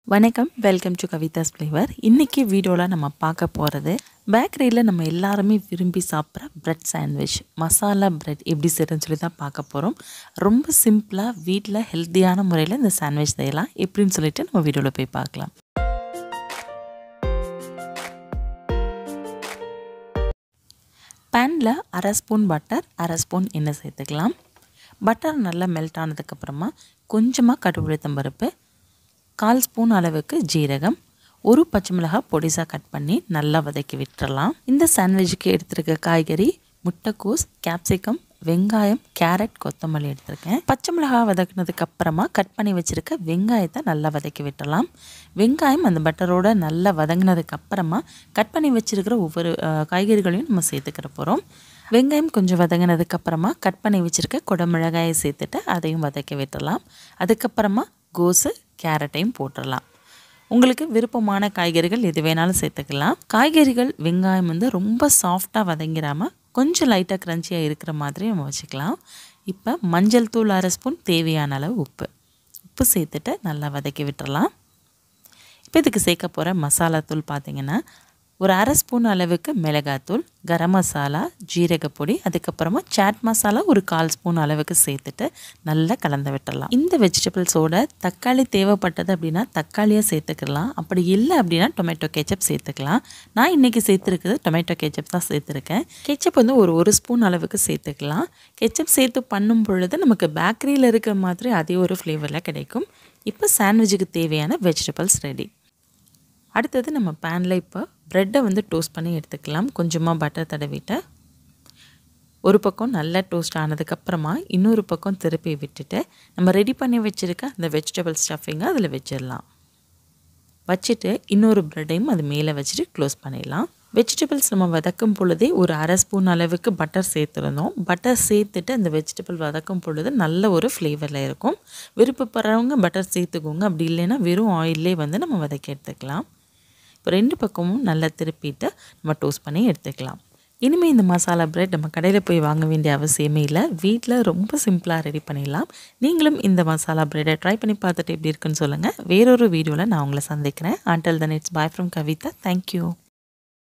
வணக்கம் welcome to கவிதாஸ் flavour இன்றைக்கி வீடியோவில் நம்ம பார்க்க போகிறது பேக்கரியில் நம்ம எல்லாருமே விரும்பி சாப்பிட்ற பிரெட் சாண்ட்விச் மசாலா பிரெட் எப்படி செய்யறதுன்னு சொல்லி தான் பார்க்க போகிறோம் ரொம்ப சிம்பிளாக வீட்டில் ஹெல்த்தியான முறையில் இந்த சாண்ட்விச் செய்யலாம் எப்படின்னு சொல்லிட்டு நம்ம வீடியோவில் போய் பார்க்கலாம் பேனில் அரை ஸ்பூன் பட்டர் அரை ஸ்பூன் எண்ணெய் சேர்த்துக்கலாம் பட்டர் நல்லா மெல்ட் ஆனதுக்கப்புறமா கொஞ்சமாக கடுகுழுத்தம் பருப்பு கால் ஸ்பூன் அளவுக்கு ஜீரகம் ஒரு பச்சை மிளகாய் பொடிசாக கட் பண்ணி நல்லா வதக்கி விட்டுறலாம் இந்த சாண்ட்விச்சுக்கு எடுத்திருக்க காய்கறி முட்டைக்கோஸ் கேப்சிகம் வெங்காயம் கேரட் கொத்தமல்லி எடுத்திருக்கேன் பச்சை மிளகாய் வதக்குனதுக்கு அப்புறமா கட் பண்ணி வச்சுருக்க வெங்காயத்தை நல்லா வதக்கி விட்டுறலாம் வெங்காயம் அந்த பட்டரோட நல்லா வதங்கினதுக்கு அப்புறமா கட் பண்ணி வச்சுருக்கிற ஒவ்வொரு காய்கறிகளையும் நம்ம சேர்த்துக்கிற போகிறோம் வெங்காயம் கொஞ்சம் வதங்கினதுக்கு அப்புறமா கட் பண்ணி வச்சுருக்க குடமிளகாயை சேர்த்துட்டு அதையும் வதக்கி விட்டுறலாம் அதுக்கப்புறமா கோஸு கேரட்டையும் போட்டுடலாம் உங்களுக்கு விருப்பமான காய்கறிகள் எது வேணாலும் சேர்த்துக்கலாம் காய்கறிகள் வெங்காயம் வந்து ரொம்ப சாஃப்டாக வதங்கிடாமல் கொஞ்சம் லைட்டாக க்ரன்ச்சியாக இருக்கிற மாதிரி நம்ம வச்சுக்கலாம் இப்போ மஞ்சள் தூள் அரை ஸ்பூன் தேவையான அளவு உப்பு உப்பு சேர்த்துட்டு நல்லா வதக்கி விட்டுறலாம் இப்போ இதுக்கு சேர்க்க போகிற மசாலா தூள் பார்த்திங்கன்னா ஒரு அரை ஸ்பூன் அளவுக்கு மிளகாத்தூள் கரம் மசாலா ஜீரகப்பொடி அதுக்கப்புறமா சாட் மசாலா ஒரு கால் ஸ்பூன் அளவுக்கு சேர்த்துட்டு நல்லா கலந்து விட்டுடலாம் இந்த வெஜிடபிள்ஸோட தக்காளி தேவைப்பட்டது அப்படின்னா தக்காளியாக சேர்த்துக்கலாம் அப்படி இல்லை அப்படின்னா டொமேட்டோ கேச்சப் சேர்த்துக்கலாம் நான் இன்றைக்கி சேர்த்துருக்குது டொமேட்டோ கேச்சப் தான் சேர்த்துருக்கேன் கெச்சப் வந்து ஒரு ஒரு ஸ்பூன் அளவுக்கு சேர்த்துக்கலாம் கெச்சப் சேர்த்து பண்ணும் பொழுது நமக்கு பேக்கரியில் இருக்கிற மாதிரி அதே ஒரு ஃப்ளேவரில் கிடைக்கும் இப்போ சாண்ட்விச்சுக்கு தேவையான வெஜிடபிள்ஸ் ரெடி அடுத்தது நம்ம பேனில் இப்போ ப்ரெட்டை வந்து டோஸ்ட் பண்ணி எடுத்துக்கலாம் கொஞ்சமாக பட்டர் தடவிட்டு ஒரு பக்கம் நல்லா டோஸ்ட் ஆனதுக்கப்புறமா இன்னொரு பக்கம் திருப்பி விட்டுட்டு நம்ம ரெடி பண்ணி வச்சுருக்க அந்த வெஜிடபிள் ஸ்டஃபிங்கை அதில் வச்சிடலாம் வச்சுட்டு இன்னொரு ப்ரெட்டையும் அது மேலே வச்சுட்டு க்ளோஸ் பண்ணிடலாம் வெஜிடபிள்ஸ் நம்ம வதக்கும் பொழுதே ஒரு அரை ஸ்பூன் அளவுக்கு பட்டர் சேர்த்துருந்தோம் பட்டர் சேர்த்துட்டு அந்த வெஜிடபிள் வதக்கும் பொழுது நல்ல ஒரு ஃப்ளேவரில் இருக்கும் விருப்பப்படுறவங்க பட்டர் சேர்த்துக்கோங்க அப்படி இல்லைன்னா வெறும் ஆயிலே வந்து நம்ம வதக்கி எடுத்துக்கலாம் இப்போ ரெண்டு பக்கமும் நல்லா திருப்பிட்டு நம்ம டோஸ்ட் பண்ணி எடுத்துக்கலாம் இனிமேல் இந்த மசாலா பிரெட் நம்ம கடையில் போய் வாங்க வேண்டிய அவசியமே இல்லை வீட்டில் ரொம்ப சிம்பிளாக ரெடி பண்ணிடலாம் நீங்களும் இந்த மசாலா பிரெட்டை ட்ரை பண்ணி பார்த்துட்டு எப்படி இருக்குன்னு சொல்லுங்கள் வேறொரு வீடியோவில் நான் உங்களை சந்திக்கிறேன் until then it's bye from Kavitha thank you